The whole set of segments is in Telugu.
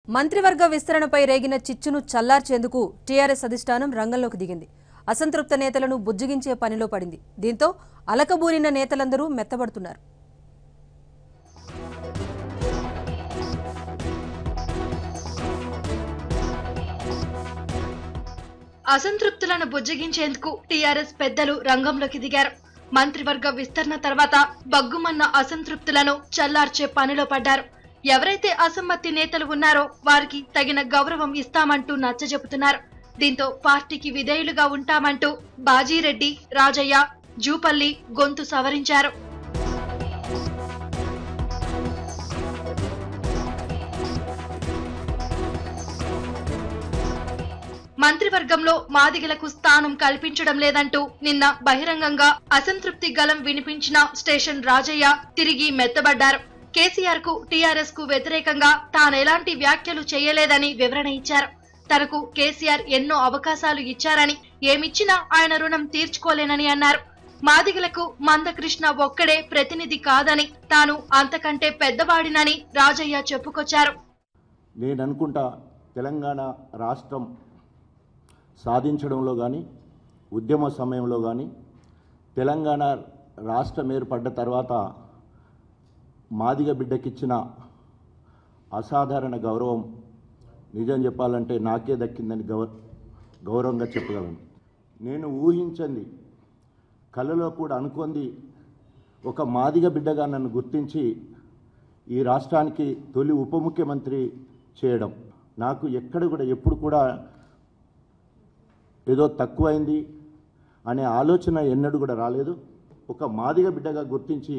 మంత్రివర్గ విస్తరణపై రేగిన చిచ్చును చల్లార్చేందుకు టీఆర్ఎస్ అధిష్టానం రంగంలోకి దిగింది అసంతృప్త నేతలను బుజ్జగించే పనిలో పడింది దీంతో అలకబూరిన నేతలందరూ మెత్తబడుతున్నారు అసంతృప్తులను బుజ్జగించేందుకు టీఆర్ఎస్ పెద్దలు రంగంలోకి దిగారు మంత్రివర్గ విస్తరణ తర్వాత బగ్గుమన్న అసంతృప్తులను చల్లార్చే పనిలో పడ్డారు ఎవరైతే అసమ్మతి నేతలు ఉన్నారో వారికి తగిన గౌరవం ఇస్తామంటూ నచ్చజెపుతున్నారు దీంతో పార్టీకి విధేయులుగా ఉంటామంటూ బాజీరెడ్డి రాజయ్య జూపల్లి గొంతు సవరించారు మంత్రివర్గంలో మాదిగలకు స్థానం కల్పించడం లేదంటూ నిన్న బహిరంగంగా అసంతృప్తి గలం వినిపించిన స్టేషన్ రాజయ్య తిరిగి మెత్తబడ్డారు కేసీఆర్ కు టీఆర్ఎస్ కు వ్యతిరేకంగా తానెలాంటి వ్యాఖ్యలు చేయలేదని వివరణ ఇచ్చారు తనకు కేసీఆర్ ఎన్నో అవకాశాలు ఇచ్చారని ఏమిచ్చినా ఆయన రుణం తీర్చుకోలేనని అన్నారు మాదిగలకు మందకృష్ణ ఒక్కడే ప్రతినిధి కాదని తాను అంతకంటే పెద్దవాడినని రాజయ్య చెప్పుకొచ్చారు నేను అనుకుంటా తెలంగాణ రాష్ట్రం సాధించడంలో కానీ ఉద్యమ సమయంలో కానీ తెలంగాణ రాష్ట్రం ఏర్పడ్డ తర్వాత మాదిగ బిడ్డకిచ్చిన అసాధారణ గౌరవం నిజం చెప్పాలంటే నాకే దక్కిందని గౌ గౌరవంగా చెప్పగలను నేను ఊహించండి కళలో కూడా అనుకుంది ఒక మాదిగ బిడ్డగా నన్ను గుర్తించి ఈ రాష్ట్రానికి తొలి ఉప ముఖ్యమంత్రి చేయడం నాకు ఎక్కడ కూడా ఎప్పుడు కూడా ఏదో తక్కువైంది అనే ఆలోచన ఎన్నడూ కూడా రాలేదు ఒక మాదిగ బిడ్డగా గుర్తించి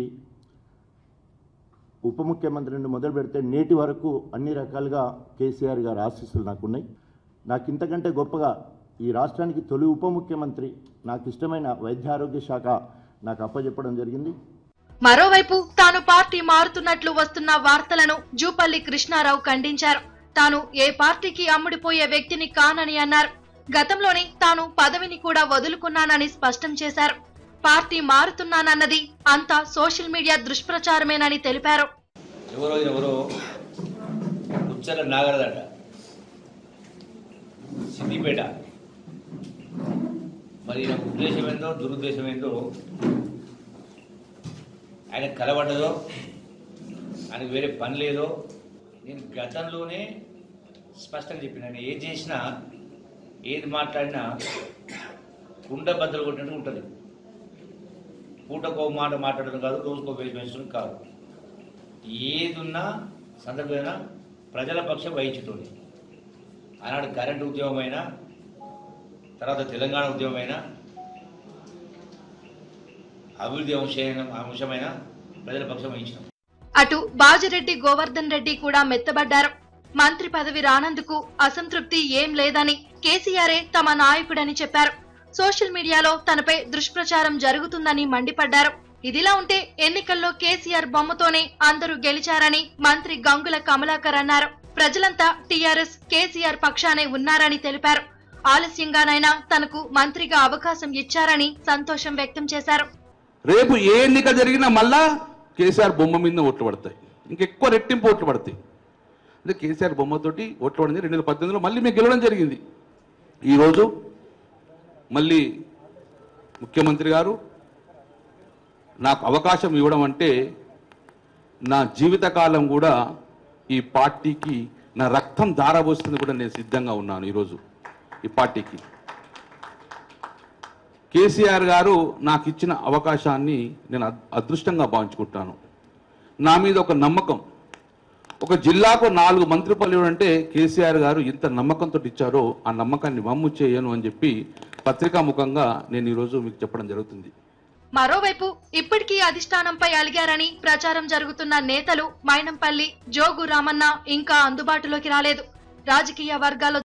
ఉప ముఖ్యమంత్రి నుండి మొదలు పెడితే నేటి వరకు అన్ని రకాలుగా కేసీఆర్ గారి ఆశీస్సులు నాకున్నాయి నాకు ఇంతకంటే గొప్పగా ఈ రాష్ట్రానికి తొలి ఉప ముఖ్యమంత్రి నాకు ఇష్టమైన వైద్య ఆరోగ్య శాఖ నాకు అప్పచెప్పడం జరిగింది మరోవైపు తాను పార్టీ మారుతున్నట్లు వస్తున్న వార్తలను జూపల్లి కృష్ణారావు ఖండించారు తాను ఏ పార్టీకి అమ్ముడిపోయే వ్యక్తిని కానని అన్నారు గతంలోనే తాను పదవిని కూడా వదులుకున్నానని స్పష్టం చేశారు పార్టీ మారుతున్నానన్నది అంతా సోషల్ మీడియా దుష్ప్రచారమేనని తెలిపారు ఎవరో ఎవరో ఉచ్చర నాగరదట సిద్దిపేట మరి ఈయన ఉద్దేశం ఏందో దురుద్దేశం ఏందో ఆయన కలబడ్డదో ఆయనకు వేరే పని లేదో నేను గతంలోనే స్పష్టంగా చెప్పిన ఆయన ఏది చేసినా ఏది మాట్లాడినా కుండ బద్దలు కొట్టినట్టు ఉంటుంది పూటకో మాట మాట్లాడడం కాదు రోజుకో వేసి పెంచడం కాదు ఏదున్నా సందర్భమైనా ప్రజల పక్షం వహించుతుంది ఆనాడు కరెంటు ఉద్యమమైనా తర్వాత తెలంగాణ ఉద్యమమైనా అభివృద్ధి అంశమైన అంశమైన ప్రజల పక్షం వహించినాం అటు బాజిరెడ్డి గోవర్ధన్ రెడ్డి కూడా మెత్తబడ్డారు మంత్రి పదవి రానందుకు అసంతృప్తి ఏం లేదని కేసీఆరే తమ నాయకుడని చెప్పారు సోషల్ మీడియాలో తనపై దుష్ప్రచారం జరుగుతుందని మండిపడ్డారు ఇదిలా ఉంటే ఎన్నికల్లో కేసీఆర్ బొమ్మతోనే అందరూ గెలిచారని మంత్రి గంగుల కమలాకర్ అన్నారు ప్రజలంతా టీఆర్ఎస్ కేసీఆర్ పక్షానే ఉన్నారని తెలిపారు ఆలస్యంగానైనా తనకు మంత్రిగా అవకాశం ఇచ్చారని సంతోషం వ్యక్తం చేశారు రేపు ఏ ఎన్నిక జరిగినా మళ్ళా కేసీఆర్ బొమ్మ మీద ఓట్లు పడతాయి ఇంకెక్కువ రెట్టింపు ఓట్లు పడతాయి అంటే కేసీఆర్ బొమ్మతోటి ఓట్లు పడింది రెండు వేల పద్దెనిమిదిలో మళ్ళీ మీకు గెలవడం జరిగింది ఈరోజు మళ్ళీ ముఖ్యమంత్రి గారు నాకు అవకాశం ఇవ్వడం అంటే నా జీవితకాలం కూడా ఈ పార్టీకి నా రక్తం ధారపోస్తుంది కూడా నేను సిద్ధంగా ఉన్నాను ఈరోజు ఈ పార్టీకి కేసీఆర్ గారు నాకు ఇచ్చిన అవకాశాన్ని నేను అద్- అదృష్టంగా భావించుకుంటాను నా మీద ఒక నమ్మకం ఒక జిల్లాకు నాలుగు మంత్రి పదవులు అంటే కేసీఆర్ గారు ఇంత నమ్మకంతో ఇచ్చారో ఆ నమ్మకాన్ని వమ్ము చేయను అని చెప్పి పత్రికా ముఖంగా నేను ఈరోజు మీకు చెప్పడం జరుగుతుంది మరోవైపు ఇప్పటికీ అధిష్టానంపై అలిగారని ప్రచారం జరుగుతున్న నేతలు మైనంపల్లి జోగు రామన్న ఇంకా అందుబాటులోకి రాలేదు రాజకీయ వర్గాల్లో